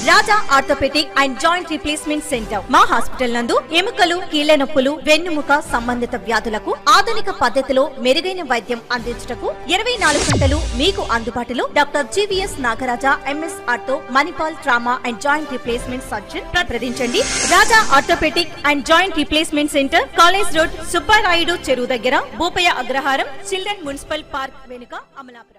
Raja orthopaedic and joint replacement centre మా hospital నందు ఎముకలు కీళ్ల నొప్పులు వెన్నుముక సంబంధిత వ్యాధులకు ఆధునిక పద్ధతిలో మెరుగైన వైద్యం అందించుటకు ఇరవై నాలుగు గంటలు మీకు అందుబాటులో doctor GVS Nagaraja MS ortho Manipal trauma and joint replacement surgeon ప్రతించండి Raja orthopaedic and joint replacement centre college road Subbarayudu చెరువు దగ్గర Bhupaya Agraharam children municipal park వెనుక అమలాపురం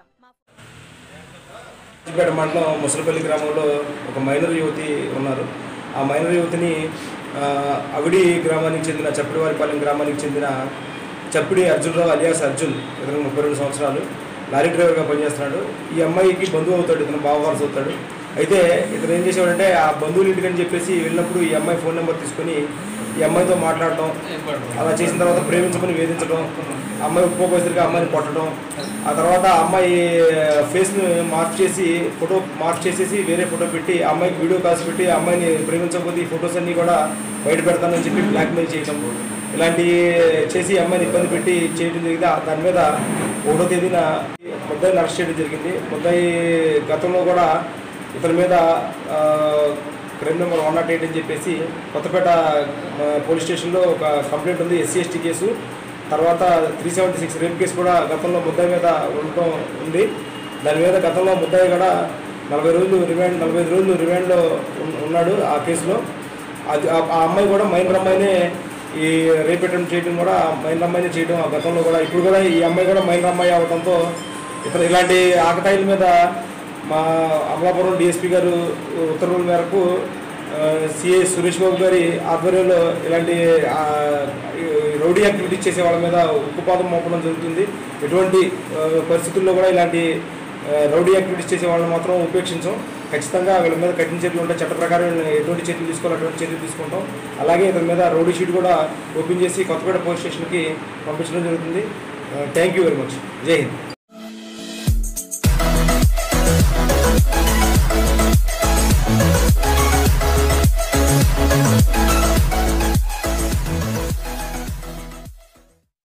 సిద్దిపేట మండలం ముసలపల్లి గ్రామంలో ఒక మైనర్ యువతి ఉన్నారు ఆ మైనర్ యువతిని ఆ, అవిడి గ్రామానికి చెందిన చప్పిడివారిపాలెం గ్రామానికి చెందిన చప్పిడి అర్జున్రావు అలియాస్ అర్జున్ ఇతను ముప్పై రెండు సంవత్సరాలు లారీ డ్రైవర్గా పనిచేస్తున్నాడు ఈ అమ్మాయికి బంధువు అవుతాడు ఇతను బావవారసు అవుతాడు అయితే ఇతను ఏం చేసేవాడంటే ఆ బంధువుల ఇంటికని చెప్పేసి వెళ్ళినప్పుడు ఈ అమ్మాయి ఫోన్ నెంబర్ తీసుకొని ఈ అమ్మాయితో మాట్లాడటం అలా చేసిన తర్వాత ప్రేమించుకొని వేధించడం అమ్మాయి ఒప్పుకోపోయేసరికి అమ్మాయిని కొట్టడం ఆ తర్వాత ఆ అమ్మాయి ఫేస్ని మార్క్ చేసి ఫోటో మార్క్ చేసేసి వేరే ఫోటో పెట్టి ఆ అమ్మాయికి వీడియో కాల్స్ పెట్టి ఆ అమ్మాయిని ప్రేమించకపోతే ఈ ఫోటోస్ అన్నీ కూడా బయట పెడతానని చెప్పి బ్లాక్మెయిల్ చేయడం ఇలాంటి చేసి ఈ అమ్మాయిని ఇబ్బంది పెట్టి చేయడం జరిగింది ఆ- దాని మీద ఒకటో తేదీన ముద్దాయిని అరెస్ట్ చేయడం జరిగింది ముద్దాయి గతంలో కూడా ఇతని మీద ఆ, crime number one not eight అని చెప్పేసి కొత్తపేట ఆ, పోలీస్ స్టేషన్లో ఒక కంప్లైంట్ ఉంది ఎస్సీ ఎస్టీ కేసు తర్వాత three seventy six rape case కూడా గతంలో ముద్దాయి మీద ఉండటం ఉంది దాని మీద గతంలో ముద్దాయి కూడా నలభై రోజులు రిమాండ్ నలభై ఐదు రోజులు రిమాండ్లో ఉన్- ఉన్నాడు ఆ కేసులో అది ఆ ఆ అమ్మాయి కూడా మైనర్ అమ్మాయినే ఈ రేప్ అటెంప్ట్ చేయడం కూడా మైనర్ అమ్మాయినే చేయడం ఆ గతంలో కూడా ఇప్పుడు కూడా ఈ అమ్మాయి కూడా మైనర్ అమ్మాయి అవడంతో ఇతను ఇలాంటి ఆకతాయిల మీద మా అమలాపురం డిఎస్పీ గారు ఉత్తర్వుల మేరకు సిఐ సురేష్ బాబు గారి ఆధ్వర్యంలో ఇలాంటి ఆ, ఈ రౌడీ యాక్టివిటీస్ చేసే వాళ్ళ మీద ఉక్కుపాదం మోపడం జరుగుతుంది ఎటువంటి ఆ, పరిస్థితుల్లో కూడా ఇలాంటి ఆ, రౌడీ యాక్టివిటీస్ చేసే వాళ్ళని మాత్రం ఉపేక్షించాం ఖచ్చితంగా వీళ్ళ మీద కఠిన చర్యలు ఉంటాయి చట్ట ప్రకారం వీళ్ళని ఎటువంటి చర్యలు తీసుకోవాలి అటువంటి చర్యలు తీసుకుంటాం అలాగే ఇతని మీద రౌడీ షీట్ కూడా ఓపెన్ చేసి కొత్తపేట పోలీస్ స్టేషన్కి పంపించడం జరుగుతుంది థ్యాంక్ యూ వెరీ మచ్ జై హింద్